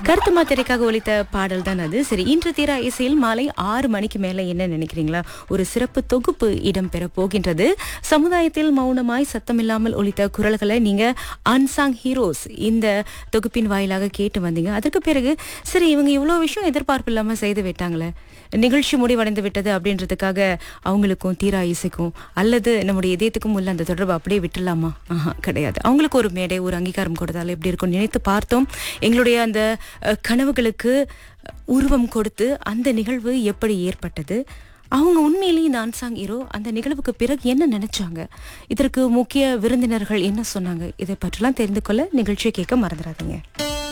கருத்து மாத்திரைக்காக ஒலித்த பாடல் தான் அது சரி இன்று தீரா இசையில் மாலை ஆறு மணிக்கு மேல என்ன நினைக்கிறீங்களா ஒரு சிறப்பு தொகுப்பு இடம்பெற போகின்றது சமுதாயத்தில் மௌனமாய் சத்தமில்லாமல் ஒலித்த குரல்களை நீங்க அன்சாங் ஹீரோஸ் இந்த தொகுப்பின் வாயிலாக கேட்டு வந்தீங்க அதற்கு பிறகு சரி இவங்க இவ்வளவு விஷயம் எதிர்பார்ப்பு இல்லாம செய்து விட்டாங்களே நிகழ்ச்சி முடிவடைந்து விட்டது அப்படின்றதுக்காக அவங்களுக்கும் தீரா இசைக்கும் அல்லது நம்முடைய இதயத்துக்கும் உள்ள அந்த தொடர்பு அப்படியே விட்டுலாமா ஆஹா கிடையாது அவங்களுக்கு ஒரு மேடை ஒரு அங்கீகாரம் கொடுத்தால் எப்படி இருக்கும் நினைத்து பார்த்தோம் எங்களுடைய அந்த அஹ், கனவுகளுக்கு உருவம் கொடுத்து அந்த நிகழ்வு எப்படி ஏற்பட்டது அவங்க உண்மையிலேயே இந்த அன்சாங் ஹீரோ அந்த நிகழ்வுக்கு பிறகு என்ன நினைச்சாங்க இதற்கு முக்கிய விருந்தினர்கள் என்ன சொன்னாங்க இதை பற்றிலாம் தெரிந்து கொள்ள நிகழ்ச்சியை கேட்க மறந்துடாதீங்க